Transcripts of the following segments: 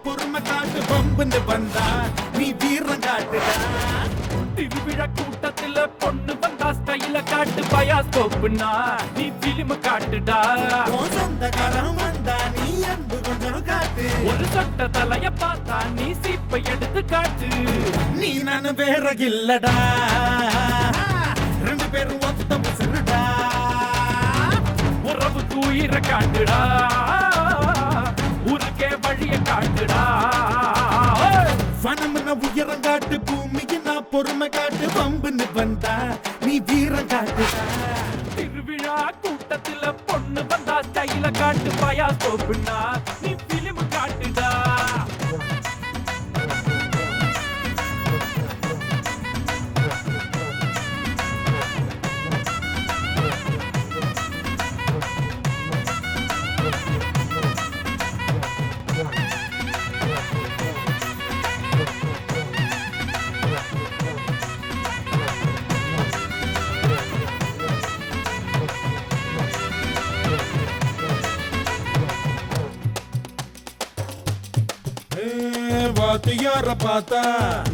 பொறுமை காட்டு பம்புன்னு வந்தா நீ வீரம் காட்டுடா திருவிழா கூட்டத்துல பொண்ணு வந்தா ஸ்டைல காட்டு பயாஸ்கோப்புனா நீ பிலிம் காட்டுடா உன் சொந்தக்காரன் வந்தா நீ அன்பு கொஞ்சம் காட்டு ஒரு சொட்ட தலைய பார்த்தா நீ சீப்பை எடுத்து காட்டு நீ நானு வேற இல்லடா ரெண்டு பேரும் ஒத்த முசுருடா உறவு தூயிர காட்டுடா ஊருக்கே வழிய காட்டுடா ஏய்! வனம்னா உயரம் காட்டு பூமிக்கு நான் பொறுமை காட்டு பம்புன்னு வந்தா நீ வீரம் காட்டுடா திருவிழா கூட்டத்துல பொண்ணு வந்தா ஸ்டைல காட்டு பயாஸ்கோப்புனா நீ பிலிம் காட்டுடா ஏ, வாத்தியார பார்த்தா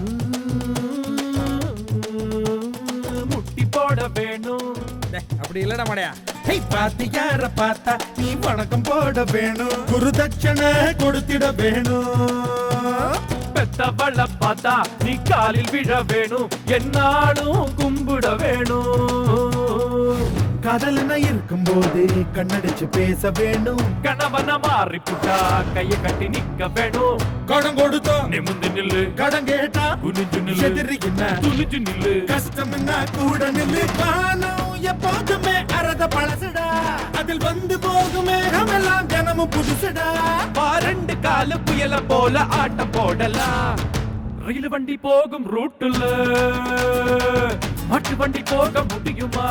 முட்டி போட வேணும் அப்படி இல்லடா மாடையா ஹே பாத்தியார பார்த்தா நீ வணக்கம் போட வேணும் குருதட்சணை கொடுத்திட வேணும் பெத்தவள பார்த்தா நீ காலில் விழ வேணும் என்னாலும் கும்பிட வேணும் காதலனா இருக்கும்போது கண்ணடிச்சு பேச வேணும் கணவன மாறி புட்டா கைய கட்டி நிக்க வேணும் கடன் கொடுத்தா நிமிந்து நில்லு கடன் கேட்டா குனிஞ்சு நில்லு எதிரிக்குன்னா துணிஞ்சு நில்லு கஷ்டம்னா கூட நில்லு காணும் எப்போதுமே அறத பழசுடா அதில் வந்து போகும் மேகமெல்லாம் தினமும் புதுசுடா பாரண்டு கால புயல போல ஆட்டம் போடலாம் ரயில் வண்டி போகும் ரூட்டுல மாட்டு வண்டி போக முடியுமா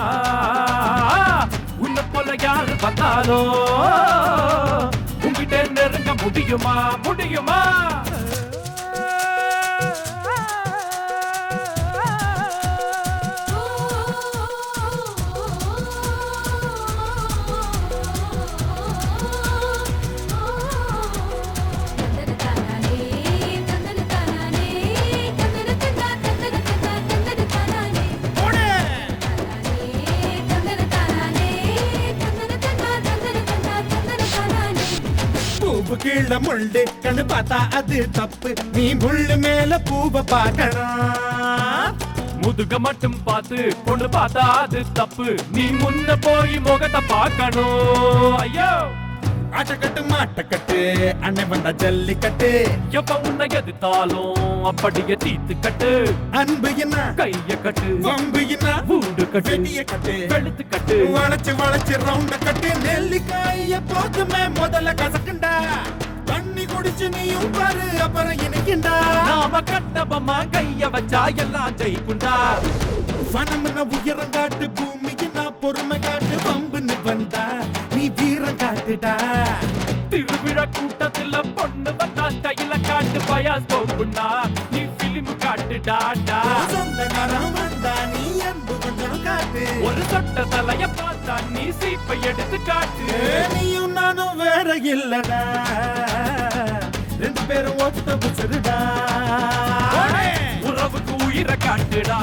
உன்னை போல யாரு வந்தாலும் உங்ககிட்ட நெருங்க முடியுமா முடியுமா பூவு கீழ முள்ளு கண்ணு பார்த்தா அது தப்பு நீ முள்ளு மேல பூவை பார்க்கணும் முதுக மட்டும் பார்த்து பொண்ணு பார்த்தா அது தப்பு நீ முன்ன போய் முகத்தை பார்க்கணும் ஐயோ ஆட்டக்கட்டு மாட்டக்கட்டு அண்ணன் வந்தா ஜல்லிக்கட்டு எப்ப உன்னை எதிர்த்தாலும் அப்படியே தீத்து கட்டு அன்பு என்ன கைய கட்டு வம்பு என்ன பூண்டு கட்டு வெட்டிய கட்டு வெளுத்து கட்டு வளைச்சு வளைச்சு ரவுண்ட கட்டு நெல்லிக்காய் எப்போதுமே முதல்ல கசக்குண்டா தண்ணி குடிச்சு நீயும் பாரு அப்புறம் இனிக்குண்டா நாம கட்டபமா கைய வச்சா எல்லாம் ஜெயிக்குண்டா வனம்னா உயரம் காட்டு பூமிக்கு நான் பொறுமை காட்டு வம்புன்னு வந்தா நீ வீரம் காட்டுடா திருவிழா கூட்டத்துல பொண்ணு வந்தா ஸ்டைல காட்டு பயாஸ்கோப்புண்டா நீ பிலிம் காட்டுடாடா சொந்தக்காரன் வந்தா நீ அன்பு கொஞ்சம் காட்டு ஒரு சொட்ட தலைய பார்த்தா நீ சீப்பை எடுத்து காட்டு ஏ, நீயும் நானும் வேற இல்லடா ரெண்டு பேரும் ஒத்த புசுருடா உறவுக்கு உயிரை காட்டுடா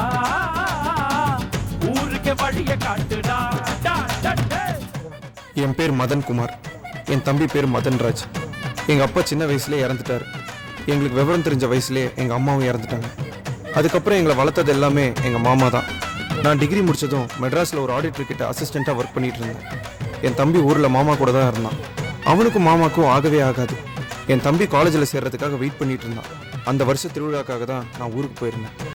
ஊருக்கு வழிய காட்டுடா டா, டா, டா. என் பேர் மதன் குமார் என் தம்பி பேர் மதன்ராஜ் எங்கள் அப்பா சின்ன வயசுலேயே இறந்துட்டார் எங்களுக்கு விவரம் தெரிஞ்ச வயசுலேயே எங்கள் அம்மாவும் இறந்துட்டாங்க அதுக்கப்புறம் எங்களை வளர்த்தது எல்லாமே எங்கள் மாமா தான் நான் டிகிரி முடிச்சதும் மெட்ராஸில் ஒரு ஆடிட்டர் கிட்ட அசிஸ்டண்ட்டாக ஒர்க் பண்ணிட்டு இருந்தேன் என் தம்பி ஊரில் மாமா கூட தான் இருந்தான் அவனுக்கும் மாமாக்கும் ஆகவே ஆகாது என் தம்பி காலேஜில் சேர்றதுக்காக வெயிட் பண்ணிட்டு இருந்தான் அந்த வருஷ திருவிழாக்காக தான் நான் ஊருக்கு போயிருந்தேன்